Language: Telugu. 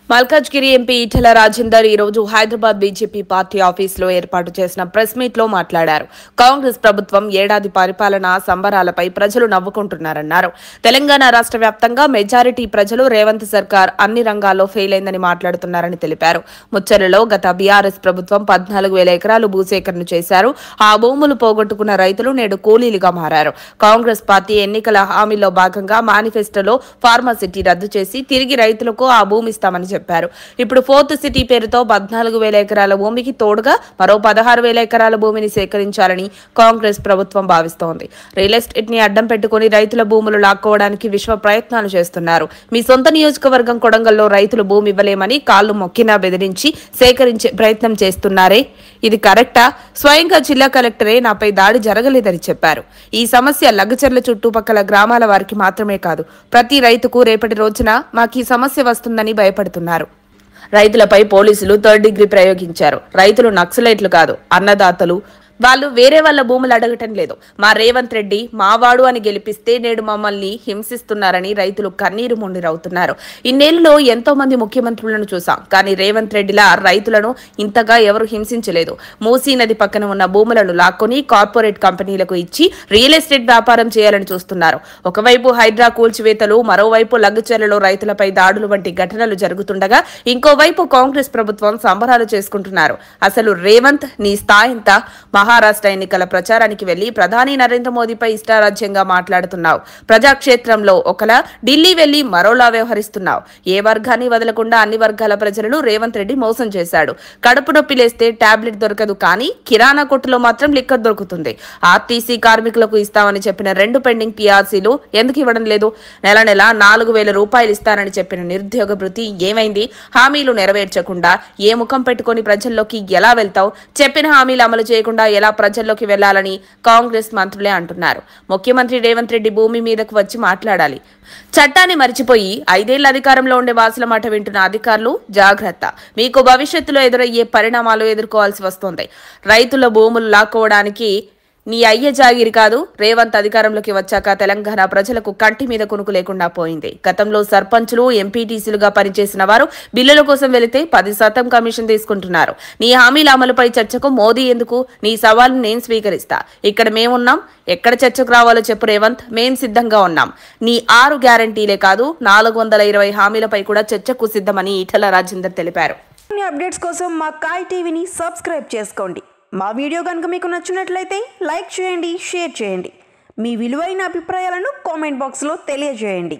మల్కాజ్గిరి ఎంపీ ఈటెల రాజేందర్ ఈ రోజు హైదరాబాద్ బీజేపీ పార్టీ ఆఫీసులో ఏర్పాటు చేసిన ప్రెస్ మీట్ లో మాట్లాడారు కాంగ్రెస్ ప్రభుత్వం ఏడాది పరిపాలన సంబరాలపై ప్రజలు నవ్వుకుంటున్నారన్నారు తెలంగాణ రాష్ట్ర వ్యాప్తంగా మెజారిటీ ప్రజలు రేవంత్ సర్కార్ అన్ని రంగాల్లో ఫెయిల్ అయిందని మాట్లాడుతున్నారని తెలిపారు ముచ్చర్లలో గత బీఆర్ఎస్ ప్రభుత్వం పద్నాలుగు వేల ఎకరాలు భూసేకరణ చేశారు ఆ భూములు పోగొట్టుకున్న రైతులు నేడు కూలీలుగా మారారు కాంగ్రెస్ పార్టీ ఎన్నికల హామీలో భాగంగా మేనిఫెస్టోలో ఫార్మాసిటీ రద్దు చేసి తిరిగి రైతులకు ఆ భూమి ఇస్తామని చెప్పారు ఇప్పుడు ఫోర్త్ సిటీ పేరుతో పద్నాలుగు వేల ఎకరాల భూమికి తోడుగా మరో పదహారు వేల ఎకరాల భూమిని సేకరించాలని కాంగ్రెస్ ప్రభుత్వం భావిస్తోంది రియల్ ఎస్టేట్ ని అడ్డం పెట్టుకుని రైతుల భూములు లాక్కోవడానికి విశ్వ ప్రయత్నాలు చేస్తున్నారు మీ సొంత నియోజకవర్గం కొడంగల్లో రైతులు భూమి ఇవ్వలేమని కాళ్లు మొక్కినా బెదిరించి సేకరించే ప్రయత్నం చేస్తున్నారే ఇది కరెక్టా స్వయంగా జిల్లా కలెక్టరే నాపై దాడి జరగలేదని చెప్పారు ఈ సమస్య లగచర్ల చుట్టుపక్కల గ్రామాల వారికి మాత్రమే కాదు ప్రతి రైతుకు రేపటి రోజున మాకు ఈ సమస్య వస్తుందని భయపడుతున్నారు రైతులపై పోలీసులు థర్డ్ డిగ్రీ ప్రయోగించారు రైతులు నక్సలైట్లు కాదు అన్నదాతలు వాళ్ళు వేరే వాళ్ళ భూములు అడగటం లేదు మా రేవంత్ రెడ్డి మావాడు అని గెలిపిస్తే నేడు మమ్మల్ని హింసిస్తున్నారని రైతులు కన్నీరు మొండిరవుతున్నారు ఇన్నేళ్లలో ఎంతో మంది ముఖ్యమంత్రులను చూసాం కానీ రేవంత్ రెడ్డిలా రైతులను ఇంతగా ఎవరు హింసించలేదు మూసీ నది పక్కన ఉన్న భూములను లాక్కొని కార్పొరేట్ కంపెనీలకు ఇచ్చి రియల్ ఎస్టేట్ వ్యాపారం చేయాలని చూస్తున్నారు ఒకవైపు హైడ్రా కూల్చివేతలు మరోవైపు లగ్గుచెర్లలో రైతులపై దాడులు వంటి ఘటనలు జరుగుతుండగా ఇంకోవైపు కాంగ్రెస్ ప్రభుత్వం సంబరాలు చేసుకుంటున్నారు అసలు రేవంత్ నీ స్థాయింత మహారాష్ట్ర ఎన్నికల ప్రచారానికి వెళ్లి ప్రధాని నరేంద్ర మోదీపై ఇష్టారాజ్యంగా మాట్లాడుతున్నావు ప్రజాక్షేత్రంలో ఒకలా ఢిల్లీ వెళ్లి మరోలా వ్యవహరిస్తున్నావు ఏ వర్గాన్ని వదలకుండా అన్ని వర్గాల ప్రజలను రేవంత్ రెడ్డి మోసం చేశాడు కడుపు నొప్పి లేస్తే టాబ్లెట్ దొరకదు కానీ కిరాణా కొట్టులో మాత్రం లిక్కర్ దొరుకుతుంది ఆర్టీసీ కార్మికులకు ఇస్తామని చెప్పిన రెండు పెండింగ్ పీఆర్సీలు ఎందుకు ఇవ్వడం లేదు నెల నెల నాలుగు వేల రూపాయలు ఇస్తానని చెప్పిన నిరుద్యోగ భృతి ఏమైంది హామీలు నెరవేర్చకుండా ఏ ముఖం పెట్టుకొని ప్రజల్లోకి ఎలా వెళ్తావు చెప్పిన హామీలు అమలు చేయకుండా ఎలా ప్రజల్లోకి వెళ్లాలని కాంగ్రెస్ మంత్రులే అంటున్నారు ముఖ్యమంత్రి రేవంత్ రెడ్డి భూమి మీదకు వచ్చి మాట్లాడాలి చట్టాన్ని మరిచిపోయి ఐదేళ్ల అధికారంలో ఉండే వాసుల మాట వింటున్న అధికారులు జాగ్రత్త మీకు భవిష్యత్తులో ఎదురయ్యే పరిణామాలు ఎదుర్కోవాల్సి వస్తుంది రైతుల భూములు లాక్కోవడానికి నీ అయ్య జాగిరి కాదు రేవంత్ అధికారంలోకి వచ్చాక తెలంగాణ ప్రజలకు కంటి మీద కొనుకు లేకుండా పోయింది గతంలో సర్పంచులు ఎంపీటీసీలుగా పనిచేసిన వారు బిల్లుల కోసం వెళితే పది శాతం కమిషన్ తీసుకుంటున్నారు నీ హామీల అమలుపై చర్చకు మోదీ ఎందుకు నీ సవాల్ను నేను స్వీకరిస్తా ఇక్కడ మేమున్నాం ఎక్కడ చర్చకు రావాలో చెప్పు రేవంత్ మేం సిద్ధంగా ఉన్నాం నీ ఆరు గ్యారంటీలే కాదు నాలుగు వందల ఇరవై హామీలపై కూడా చర్చకు సిద్ధమని ఈటల రాజేందర్ తెలిపారు మరిన్ని అప్డేట్స్ కోసం మా కాయ్ టీవీని సబ్స్క్రైబ్ చేసుకోండి మా వీడియో కనుక మీకు నచ్చినట్లయితే లైక్ చేయండి షేర్ చేయండి మీ విలువైన అభిప్రాయాలను కామెంట్ బాక్స్లో తెలియజేయండి